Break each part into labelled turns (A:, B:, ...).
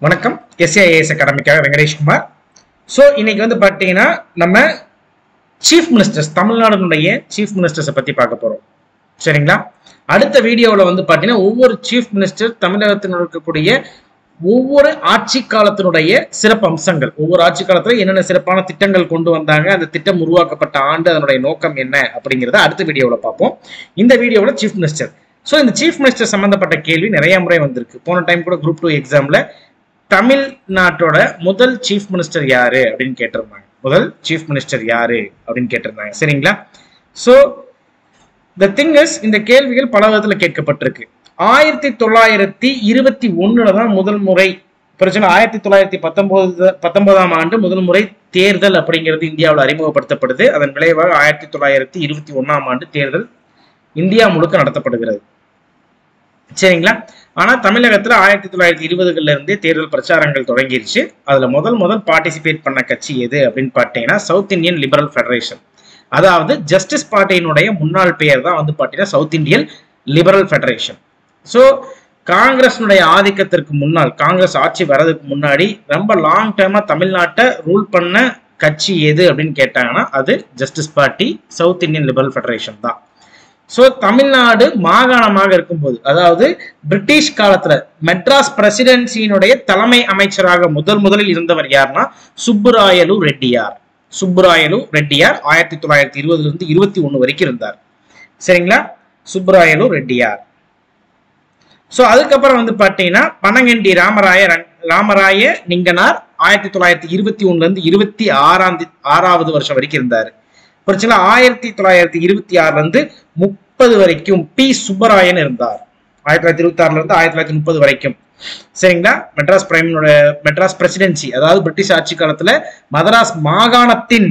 A: வணக்கம் எஸ்ஏஐஎஸ் அகாடமிக்காக வெங்கடேஷ்குமார் ஸோ இன்னைக்கு வந்து பார்த்தீங்கன்னா நம்ம சீஃப் மினிஸ்டர்ஸ் தமிழ்நாடுனுடைய சீஃப் மினிஸ்டர்ஸை பற்றி பார்க்க போகிறோம் சரிங்களா அடுத்த வீடியோவில் வந்து பார்த்தீங்கன்னா ஒவ்வொரு சீஃப் மினிஸ்டர் தமிழகத்தில் இருக்கக்கூடிய ஒவ்வொரு ஆட்சி காலத்தினுடைய சிறப்பு அம்சங்கள் ஒவ்வொரு ஆட்சி காலத்துல என்னென்ன சிறப்பான திட்டங்கள் கொண்டு வந்தாங்க அந்த திட்டம் உருவாக்கப்பட்ட ஆண்டு அதனுடைய நோக்கம் என்ன அப்படிங்கிறத அடுத்த வீடியோவில் பார்ப்போம் இந்த வீடியோவில் சீஃப் மினிஸ்டர் ஸோ இந்த சீஃப் மினிஸ்டர் சம்பந்தப்பட்ட கேள்வி நிறைய முறை வந்திருக்கு போன டைம் கூட குரூப் டூ எக்ஸாம்ல தமிழ்நாட்டோட முதல் சீஃப் மினிஸ்டர் யாரு அப்படின்னு கேட்டிருந்தாங்க முதல் சீஃப் மினிஸ்டர் யாரு அப்படின்னு கேட்டிருந்தாங்க சரிங்களா ஸோ த திங் இஸ் இந்த கேள்விகள் பல விதத்துல கேட்கப்பட்டிருக்கு ஆயிரத்தி தொள்ளாயிரத்தி இருபத்தி ஒண்ணுல தான் முதல் முறை பிரச்சனை ஆயிரத்தி தொள்ளாயிரத்தி பத்தொன்பது பத்தொன்பதாம் ஆண்டு முதல் முறை தேர்தல் அப்படிங்கிறது இந்தியாவில் அறிமுகப்படுத்தப்படுது அதன் விளைவாக ஆயிரத்தி தொள்ளாயிரத்தி இருபத்தி ஒன்னாம் ஆண்டு தேர்தல் இந்தியா முழுக்க நடத்தப்படுகிறது சரிங்களா ஆனா தமிழகத்துல ஆயிரத்தி தொள்ளாயிரத்தி இருபதுகள்ல இருந்தே தேர்தல் பிரச்சாரங்கள் தொடங்கிருச்சு அதுல முதல் முதல் பார்ட்டிசிபேட் பண்ண கட்சி எது அப்படின்னு பார்த்தீங்கன்னா சவுத் இந்தியன் லிபரல் ஃபெடரேஷன் அதாவது ஜஸ்டிஸ் பார்ட்டியினுடைய முன்னாள் பெயர் தான் வந்து பார்த்தீங்கன்னா south Indian liberal federation so காங்கிரஸ்னுடைய ஆதிக்கத்திற்கு முன்னால் காங்கிரஸ் ஆட்சி வர்றதுக்கு முன்னாடி ரொம்ப லாங் டேர்மா தமிழ்நாட்டை ரூல் பண்ண கட்சி எது அப்படின்னு கேட்டாங்கன்னா அது Justice Party South Indian liberal Federation தான் ஸோ தமிழ்நாடு மாகாணமாக இருக்கும்போது அதாவது பிரிட்டிஷ் காலத்துல மெட்ராஸ் பிரசிடென்சியினுடைய தலைமை அமைச்சராக முதல் முதலில் இருந்தவர் யாருன்னா சுப்புராயலு ரெட்டியார் சுப்புராயலு ரெட்டியார் ஆயிரத்தி தொள்ளாயிரத்தி இருபதுல இருந்து இருபத்தி ஒண்ணு வரைக்கும் இருந்தார் சரிங்களா சுப்புராயலு ரெட்டியார் ஸோ அதுக்கப்புறம் வந்து பார்த்தீங்கன்னா பனங்கண்டி ராமராய ராமராய நிங்கனார் ஆயிரத்தி தொள்ளாயிரத்தி இருபத்தி ஒண்ணுல இருந்து இருபத்தி ஆறாம் ஆறாவது வருஷம் வரைக்கும் இருந்தார் பிரச்சனை ஆயிரத்தி தொள்ளாயிரத்தி இருபத்தி ஆறுல இருந்து முப்பது வரைக்கும் பி சுப்பராயன் இருந்தார் ஆயிரத்தி தொள்ளாயிரத்தி இருபத்தி ஆறுல இருந்து ஆயிரத்தி தொள்ளாயிரத்தி முப்பது வரைக்கும் சரிங்களா மெட்ராஸ் பிரைமோட மெட்ராஸ் பிரசிடென்சி அதாவது பிரிட்டிஷ் ஆட்சி காலத்துல மதராஸ் மாகாணத்தின்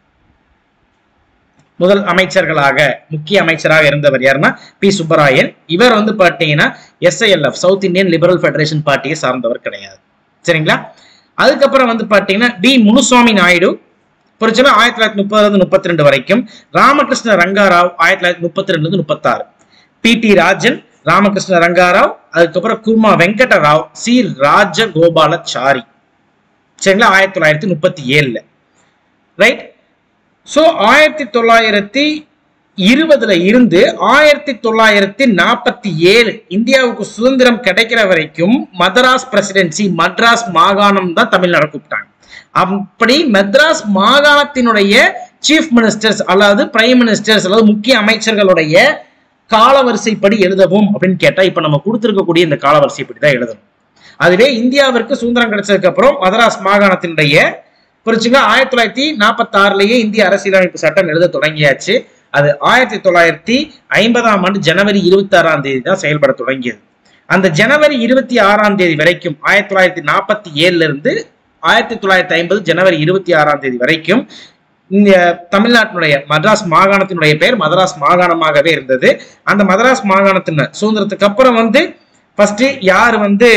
A: முதல் அமைச்சர்களாக முக்கிய அமைச்சராக இருந்தவர் யாருன்னா பி சுப்பராயன் இவர் வந்து பார்த்தீங்கன்னா S I L F south Indian liberal federation பார்ட்டியை சார்ந்தவர் கிடையாது சரிங்களா அதுக்கப்புறம் வந்து பார்த்தீங்கன்னா டி முனுசுவாமி நாயுடு புரிச்சுன்னா ஆயிரத்தி தொள்ளாயிரத்தி முப்பதுல இருந்து முப்பத்தி ரெண்டு வரைக்கும் ராமகிருஷ்ண ரங்காராவ் ஆயிரத்தி தொள்ளாயிரத்தி முப்பத்தி ரெண்டுல இருந்து முப்பத்தாறு பி டி ராஜன் ராமகிருஷ்ண ரங்காராவ் அதுக்கப்புறம் குர்மா வெங்கடராவ் சி ராஜகோபாலாச்சாரி சரிங்களா ஆயிரத்தி தொள்ளாயிரத்தி முப்பத்தி ஏழுல ரைட் ஸோ ஆயிரத்தி தொள்ளாயிரத்தி இருபதுல இருந்து ஆயிரத்தி தொள்ளாயிரத்தி நாற்பத்தி ஏழு இந்தியாவுக்கு சுதந்திரம் கிடைக்கிற வரைக்கும் மதராஸ் பிரசிடென்சி மദ്രാஸ் மாகாணம் தான் தமிழ்நாடு கூப்பிட்டாங்க அப்படி மெட்ராஸ் மாகாணத்தினுடைய சீஃப் மினிஸ்டர்ஸ் அல்லது பிரைம் மினிஸ்டர்ஸ் அல்லது முக்கிய அமைச்சர்களுடைய காலவரிசைப்படி எழுதவும் அப்படின்னு கேட்டா இப்ப நம்ம கொடுத்திருக்கக்கூடிய இந்த காலவரிசைப்படி தான் எழுதணும் அதுவே இந்தியாவிற்கு சுதந்திரம் கிடைச்சதுக்கு அப்புறம் மதராஸ் மாகாணத்தினுடைய புரிச்சுங்க ஆயிரத்தி தொள்ளாயிரத்தி நாற்பத்தி ஆறுலயே இந்திய அரசியலமைப்பு சட்டம் எழுத தொடங்கியாச்சு அது ஆயிரத்தி தொள்ளாயிரத்தி ஐம்பதாம் ஆண்டு ஜனவரி இருபத்தி ஆறாம் தேதி தான் செயல்பட தொடங்கியது அந்த ஜனவரி இருபத்தி ஆறாம் தேதி வரைக்கும் ஆயிரத்தி தொள்ளாயிரத்தி நாற்பத்தி ஏழுல இருந்து ஆயிரத்தி தொள்ளாயிரத்தி ஐம்பது ஜனவரி இருபத்தி ஆறாம் தேதி வரைக்கும் இந்த தமிழ்நாட்டினுடைய மദ്രാஸ் மாகாணத்தினுடைய பெயர் மதராஸ் மாகாணமாகவே இருந்தது அந்த மதராஸ் மாகாணத்தின் சுதந்திரத்துக்கு அப்புறம் வந்து ஃபர்ஸ்ட் யார் வந்து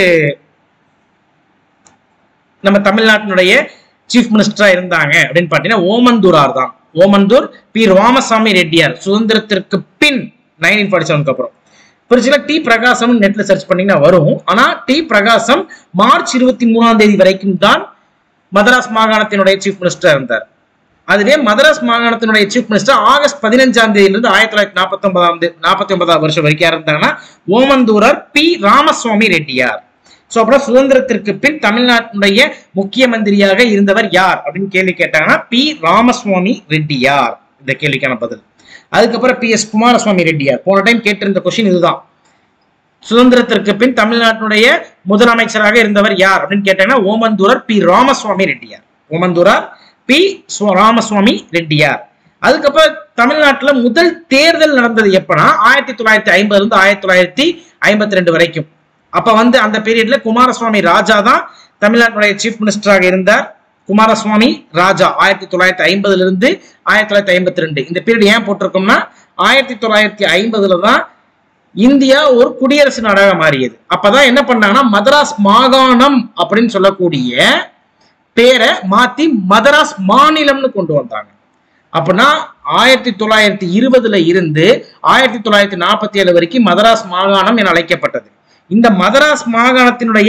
A: நம்ம தமிழ்நாட்டினுடைய சீஃப் மினிஸ்டரா இருந்தாங்க அப்படின்னு பாத்தீங்கன்னா ஓமந்தூரார் தான் ஓமந்தூர் பி ராமசாமி ரெட்டியார் சுதந்திரத்திற்கு பின் நைன்டீன் ஃபார்ட்டி செவனுக்கு அப்புறம் புரிச்சுல டி பிரகாசம் நெட்ல சர்ச் பண்ணீங்கன்னா வரும் ஆனா டி பிரகாசம் மார்ச் இருபத்தி மூணாம் தேதி வரைக்கும் தான் மதராஸ் மாகாணத்தினுடைய சீஃப் மினிஸ்டர் இருந்தார் அதுவே மதராஸ் மாகாணத்தினுடைய சீஃப் மினிஸ்டர் ஆகஸ்ட் பதினஞ்சாம் தேதியிலிருந்து ஆயிரத்தி தொள்ளாயிரத்தி நாற்பத்தி ஒன்பதாம் நாற்பத்தி ஒன்பதாம் வருஷம் வரைக்கும் இருந்தாங்கன்னா ஓமந்தூரர் பி ராமசுவாமி ரெட்டியார் ஸோ அப்புறம் சுதந்திரத்திற்கு பின் தமிழ்நாட்டினுடைய முக்கிய மந்திரியாக இருந்தவர் யார் அப்படின்னு கேள்வி கேட்டாங்கன்னா பி ராமசுவாமி ரெட்டியார் இந்த கேள்விக்கான பதில் அதுக்கப்புறம் பி எஸ் குமாரசுவாமி ரெட்டியார் போன டைம் கேட்டிருந்த கொஸ்டின் இதுதான் சுதந்திரத்திற்கு பின் தமிழ்நாட்டினுடைய முதலமைச்சராக இருந்தவர் யார் அப்படின்னு கேட்டாங்கன்னா ஓமந்தூரர் பி ராமசுவாமி ரெட்டியார் ஓமந்தூரார் பி ராமசுவாமி ரெட்டியார் அதுக்கப்புறம் தமிழ்நாட்டில் முதல் தேர்தல் நடந்தது எப்பனா ஆயிரத்தி தொள்ளாயிரத்தி ஐம்பதுல இருந்து ஆயிரத்தி தொள்ளாயிரத்தி ஐம்பத்தி ரெண்டு வரைக்கும் அப்ப வந்து அந்த பீரியட்ல குமாரசுவாமி ராஜா தான் தமிழ்நாட்டுடைய சீஃப் மினிஸ்டராக இருந்தார் குமாரசுவாமி ராஜா ஆயிரத்தி தொள்ளாயிரத்தி ஐம்பதுல இருந்து ஆயிரத்தி தொள்ளாயிரத்தி ஐம்பத்தி ரெண்டு இந்த பீரியட் ஏன் போட்டிருக்கோம்னா ஆயிரத்தி தொள்ளாயிரத்தி ஐம்பதுல தான் இந்தியா ஒரு குடியரசு நாடாக மாறியது அப்பதான் என்ன பண்ணாங்கன்னா மதராஸ் மாகாணம் அப்படின்னு சொல்லக்கூடிய பேரை மாத்தி மதராஸ் மாநிலம்னு கொண்டு வந்தாங்க அப்படின்னா ஆயிரத்தி தொள்ளாயிரத்தி இருபதுல இருந்து ஆயிரத்தி தொள்ளாயிரத்தி நாற்பத்தி ஏழு வரைக்கும் மதராஸ் மாகாணம் என அழைக்கப்பட்டது இந்த மதராஸ் மாகாணத்தினுடைய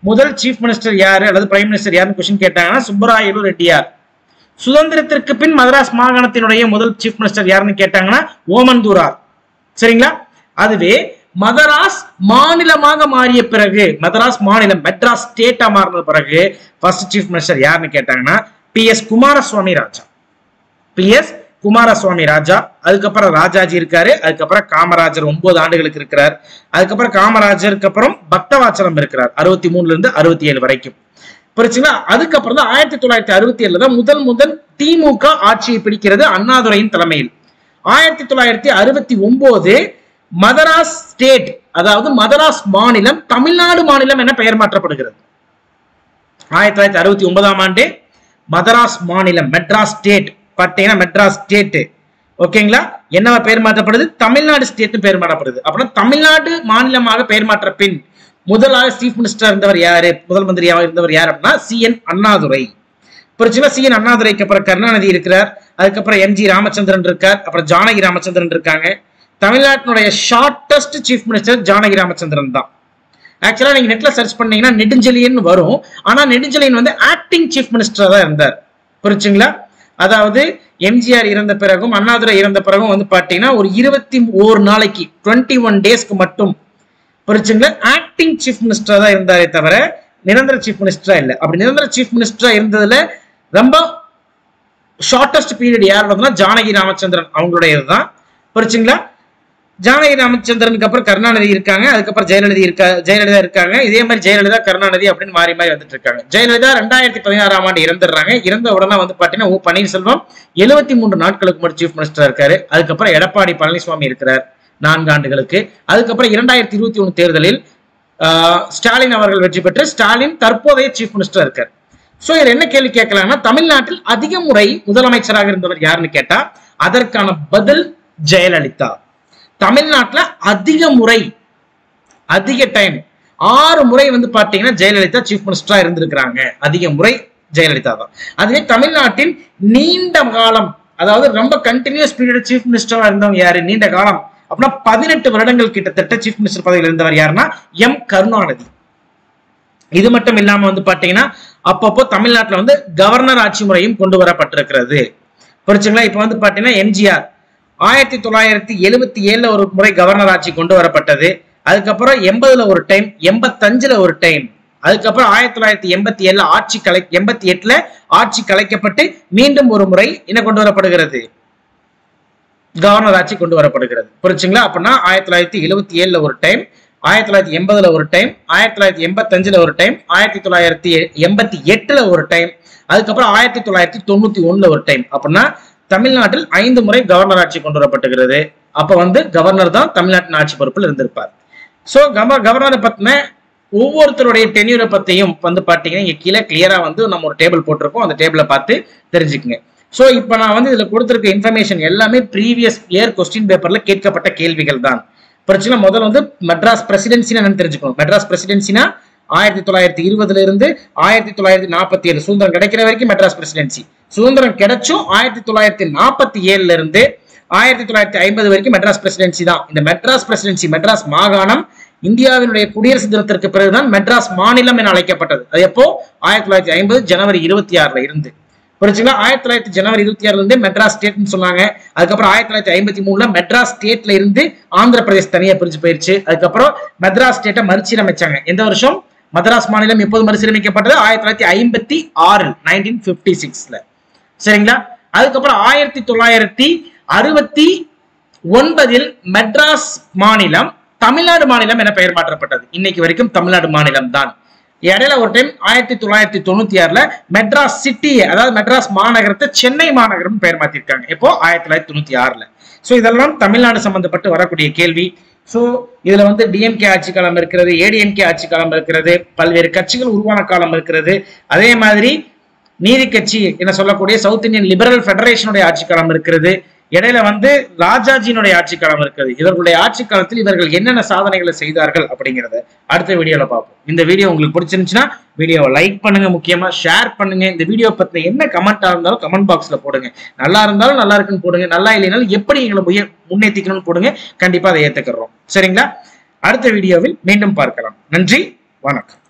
A: முதல் சீஃப் மினிஸ்டர் யாரு அல்லது பிரைம் மினிஸ்டர் யாருன்னு கொஸ்டின் கேட்டாங்கன்னா சுப்பராயலு ரெட்டியார் சுதந்திரத்திற்கு பின் மதராஸ் மாகாணத்தினுடைய முதல் சீஃப் மினிஸ்டர் யாருன்னு கேட்டாங்கன்னா ஓமன் தூரார் சரிங்களா அதுவே மதராஸ் மாநிலமாக மாறிய பிறகு மதராஸ் மாநிலம் மெட்ராஸ் ஸ்டேட்டா மாறின பிறகு ஃபர்ஸ்ட் சீஃப் மினிஸ்டர் யாருன்னு கேட்டாங்கன்னா P S Kumaraswamy Raja P S Kumaraswamy Raja அதுக்கப்புறம் ராஜாஜி இருக்காரு அதுக்கப்புறம் காமராஜர் ஒன்பது ஆண்டுகளுக்கு இருக்கிறார் அதுக்கப்புறம் காமராஜருக்கு அப்புறம் பக்தவாச்சலம் இருக்கிறார் அறுபத்தி மூணுல இருந்து அறுபத்தி ஏழு வரைக்கும் புரிச்சுங்களா அதுக்கப்புறம் தான் ஆயிரத்தி தொள்ளாயிரத்தி அறுபத்தி ஏழுல தான் முதல் முதல் திமுக ஆட்சியை பிடிக்கிறது அண்ணாதுரையின் தலைமையில் ஆயிரத்தி தொள்ளாயிரத்தி அறுபத்தி ஒன்பது மதராஸ் ஸ்டேட் அதாவது மதராஸ் மாநிலம் தமிழ்நாடு மாநிலம் என பெயர் மாற்றப்படுகிறது ஆயிரத்தி தொள்ளாயிரத்தி அறுபத்தி ஒன்பதாம் ஆண்டு மதராஸ் மாநிலம் மெட்ராஸ் ஸ்டேட் பார்த்தீங்கன்னா மெட்ராஸ் ஸ்டேட் ஓகேங்களா என்னவா பெயர் மாற்றப்படுது தமிழ்நாடு ஸ்டேட் பெயர் மாற்றப்படுது அப்படின்னா தமிழ்நாடு மாநிலமாக பெயர் மாற்ற பின் முதலாக சீஃப் மினிஸ்டர் இருந்தவர் யாரு முதல் மந்திரியாக இருந்தவர் யார் அப்படின்னா சி என் அண்ணாதுரை புரிச்சுங்களா சி என் அண்ணாதுரைக்கு அப்புறம் கருணாநிதி இருக்கிறார் அதுக்கப்புறம் எம் ஜி ராமச்சந்திரன் இருக்கார் அப்புறம் ஜானகி ராமச்சந்திரன் இருக்காங்க தமிழ்நாட்டினுடைய shortest chief minister Janaki Ramachandran தான் ஆக்சுவலா நீங்க நெட்ல சர்ச் பண்ணீங்கன்னா நெடுஞ்செழியன் வரும் ஆனா நெடுஞ்செழியன் வந்து ஆக்டிங் சீஃப் மினிஸ்டரா தான் இருந்தார் புரிச்சுங்களா அதாவது எம்ஜிஆர் இறந்த பிறகும் அண்ணாதுரை இறந்த பிறகும் வந்து பாத்தீங்கன்னா ஒரு இருபத்தி ஓரு நாளைக்கு டுவெண்ட்டி ஒன் டேஸ்க்கு மட்டும் புரிச்சுங்களா ஆக்டிங் சீஃப் மினிஸ்டரா தான் இருந்தாரே தவிர நிரந்தர சீஃப் மினிஸ்டரா இல்ல அப்படி நிரந்தர சீஃப் மினிஸ்டரா இருந்ததுல ரொம்ப ஷார்டஸ்ட் பீரியட் யார் பார்த்தோம்னா ஜானகி ராமச்சந்திரன் அவங்களுடைய இதுதான் புரிச்சுங்களா ஜானகி ராமச்சந்திரனுக்கு அப்புறம் கருணாநிதி இருக்காங்க அதுக்கப்புறம் ஜெயலலிதா இருக்கா ஜெயலலிதா இருக்காங்க இதே மாதிரி ஜெயலலிதா கருணாநிதி அப்படின்னு மாறி மாறி வந்துட்டு இருக்காங்க ஜெயலலிதா ரெண்டாயிரத்தி பதினாறாம் ஆண்டு இறந்துடுறாங்க இறந்த உடனே வந்து பாத்தீங்கன்னா ஓ பன்னீர்செல்வம் எழுபத்தி மூன்று நாட்களுக்கு முன்னாடி சீஃப் மினிஸ்டர் இருக்காரு அதுக்கப்புறம் எடப்பாடி பழனிசாமி இருக்கிறார் நான்கு ஆண்டுகளுக்கு அதுக்கப்புறம் இரண்டாயிரத்தி இருபத்தி ஒண்ணு தேர்தலில் ஆஹ், ஸ்டாலின் அவர்கள் வெற்றி பெற்று ஸ்டாலின் தற்போதைய சீஃப் மினிஸ்டர் இருக்கார் சோ இதுல என்ன கேள்வி கேட்கலாம்னா தமிழ்நாட்டில் அதிக முறை முதலமைச்சராக இருந்தவர் யாருன்னு கேட்டா அதற்கான பதில் ஜெயலலிதா தமிழ்நாட்டுல அதிக முறை அதிக டைம் ஆறு முறை வந்து பாத்தீங்கன்னா ஜெயலலிதா சீஃப் மினிஸ்டரா இருந்திருக்கிறாங்க அதிக முறை ஜெயலலிதா தான் அதுவே தமிழ்நாட்டின் நீண்ட காலம் அதாவது ரொம்ப கண்டினியூஸ் பீரியட் சீஃப் மினிஸ்டரா இருந்தவங்க யாரு நீண்ட காலம் அப்படின்னா பதினெட்டு வருடங்கள் கிட்டத்தட்ட சீஃப் மினிஸ்டர் பதவியில் இருந்தவர் யாருன்னா எம் கருணாநிதி இது மட்டும் இல்லாம வந்து பாத்தீங்கன்னா அப்பப்போ தமிழ்நாட்டுல வந்து கவர்னர் ஆட்சி முறையும் கொண்டு வரப்பட்டிருக்கிறது புரிச்சுங்களா இப்ப வந்து பாத்தீங்கன்னா எம்ஜிஆர் ஆயிரத்தி தொள்ளாயிரத்தி எழுபத்தி ஏழுல ஒரு முறை கவர்னர் ஆட்சி கொண்டு வரப்பட்டது அதுக்கப்புறம் எண்பதுல ஒரு டைம் எண்பத்தஞ்சுல ஒரு டைம் அதுக்கப்புறம் ஆயிரத்தி தொள்ளாயிரத்தி எண்பத்தி ஏழுல ஆட்சி கலை எண்பத்தி எட்டுல ஆட்சி கலைக்கப்பட்டு மீண்டும் ஒரு முறை என்ன கொண்டு வரப்படுகிறது கவர்னர் ஆட்சி கொண்டு வரப்படுகிறது புரிச்சுங்களா அப்படின்னா ஆயிரத்தி தொள்ளாயிரத்தி எழுபத்தி ஏழுல ஒரு டைம் ஆயிரத்தி தொள்ளாயிரத்தி எண்பதுல ஒரு டைம் ஆயிரத்தி தொள்ளாயிரத்தி எண்பத்தஞ்சுல ஒரு டைம் ஆயிரத்தி தொள்ளாயிரத்தி எண்பத்தி எட்டுல ஒரு டைம் அதுக்கப்புறம் ஆயிரத்தி தொள்ளாயிரத்தி தொண்ணூத்தி ஒண்ணுல ஒரு டைம் அப்படின்னா தமிழ்நாட்டில் ஐந்து முறை கவர்னர் ஆட்சி கொண்டு வரப்பட்டுகிறது அப்ப வந்து கவர்னர் தான் தமிழ்நாட்டின் ஆட்சி பொறுப்பில் இருந்திருப்பார் சோ கவ கவர்னரை பத்தின ஒவ்வொருத்தருடைய டென்யூரை பத்தியும் வந்து பாத்தீங்கன்னா இங்க கீழே கிளியரா வந்து நம்ம ஒரு டேபிள் போட்டிருக்கோம் அந்த டேபிளை பார்த்து தெரிஞ்சுக்குங்க சோ இப்போ நான் வந்து இதுல கொடுத்திருக்க இன்ஃபர்மேஷன் எல்லாமே ப்ரீவியஸ் இயர் கொஸ்டின் பேப்பர்ல கேட்கப்பட்ட கேள்விகள் தான் பிரச்சனை முதல்ல வந்து மெட்ராஸ் பிரசிடென்சினா என்னன்னு தெரிஞ்சுக்கணும் மெட்ராஸ் பிரசிடென்சினா ஆயிரத்தி தொள்ளாயிரத்தி இருபதுல இருந்து ஆயிரத்தி தொள்ளாயிரத்தி நாற்பத்தி ஏழு சுதந்திரம் கிடைக்கிற வரைக்கும் மெட்ராஸ் பிரசிடென்சி சுதந்திரம் கிடைச்சும் ஆயிரத்தி தொள்ளாயிரத்தி நாற்பத்தி ஏழுல இருந்து ஆயிரத்தி தொள்ளாயிரத்தி ஐம்பது வரைக்கும் மெட்ராஸ் பிரசிடென்சி தான் இந்த மெட்ராஸ் பிரசிடென்சி மெட்ராஸ் மாகாணம் இந்தியாவினுடைய குடியரசு தினத்திற்கு பிறகுதான் மெட்ராஸ் மாநிலம் என அழைக்கப்பட்டது அது எப்போ ஆயிரத்தி தொள்ளாயிரத்தி ஐம்பது ஜனவரி இருபத்தி ஆறுல இருந்து புரிச்சுங்களா ஆயிரத்தி தொள்ளாயிரத்தி ஜனவரி இருபத்தி ஆறுல இருந்து மெட்ராஸ் ஸ்டேட்னு சொன்னாங்க அதுக்கப்புறம் ஆயிரத்தி தொள்ளாயிரத்தி ஐம்பத்தி மூணுல மெட்ராஸ் ஸ்டேட்ல இருந்து ஆந்திர பிரதேஷ் தனியா பிரிஞ்சு போயிருச்சு அதுக்கப்புறம் மெட்ராஸ் ஸ்டேட்டை மறுசீரமைச்சாங்க எந்த வருஷம் மദ്രാஸ் மாநிலம் எப்போது மறுசீரமைக்கப்பட்டது ஆயிரத்தி தொள்ளாயிரத்தி ஐம்பத்தி ஆறு நைன்டீன் பிப்டி சிக்ஸ்ல சரிங்களா அதுக்கப்புறம் ஆயிரத்தி தொள்ளாயிரத்தி அறுபத்தி ஒன்பதில் மெட்ராஸ் மாநிலம் தமிழ்நாடு மாநிலம் என பெயர் மாற்றப்பட்டது இன்னைக்கு வரைக்கும் தமிழ்நாடு மாநிலம் தான் இடையில ஒரு டைம் ஆயிரத்தி தொள்ளாயிரத்தி தொண்ணூத்தி ஆறுல மெட்ராஸ் சிட்டி அதாவது மெட்ராஸ் மாநகரத்தை சென்னை மாநகரம் பெயர் மாத்திருக்காங்க இப்போ ஆயிரத்தி தொள்ளாயிரத்தி தொண்ணூத்தி ஆறுல சோ இதெல்லாம் தமிழ்நாடு சம்பந்தப்பட்டு வரக்கூடிய கேள்வி சோ இதுல வந்து டிஎம்கே ஆட்சி காலம் இருக்கிறது ஏடிஎம்கே ஆட்சி காலம் இருக்கிறது பல்வேறு கட்சிகள் உருவான காலம் இருக்கிறது அதே மாதிரி நீதி கட்சி என சொல்லக்கூடிய சவுத் இந்தியன் லிபரல் ஃபெடரேஷனுடைய ஆட்சி காலம் இருக்கிறது இடையில வந்து ராஜாஜியினுடைய ஆட்சி காலம் இருக்குது இவர்களுடைய ஆட்சி காலத்தில் இவர்கள் என்னென்ன சாதனைகளை செய்தார்கள் அப்படிங்கறத அடுத்த வீடியோல பார்ப்போம் இந்த வீடியோ உங்களுக்கு பிடிச்சிருந்துச்சுன்னா வீடியோவை லைக் பண்ணுங்க முக்கியமா ஷேர் பண்ணுங்க இந்த வீடியோ பத்தின என்ன கமெண்டா இருந்தாலும் கமெண்ட் பாக்ஸ்ல போடுங்க நல்லா இருந்தாலும் நல்லா இருக்குன்னு போடுங்க நல்லா இல்லைனாலும் எப்படி எங்களை முய- முன்னேத்திக்கணும்னு போடுங்க கண்டிப்பா அதை ஏத்துக்கிறோம் சரிங்களா அடுத்த வீடியோவில் மீண்டும் பார்க்கலாம் நன்றி வணக்கம்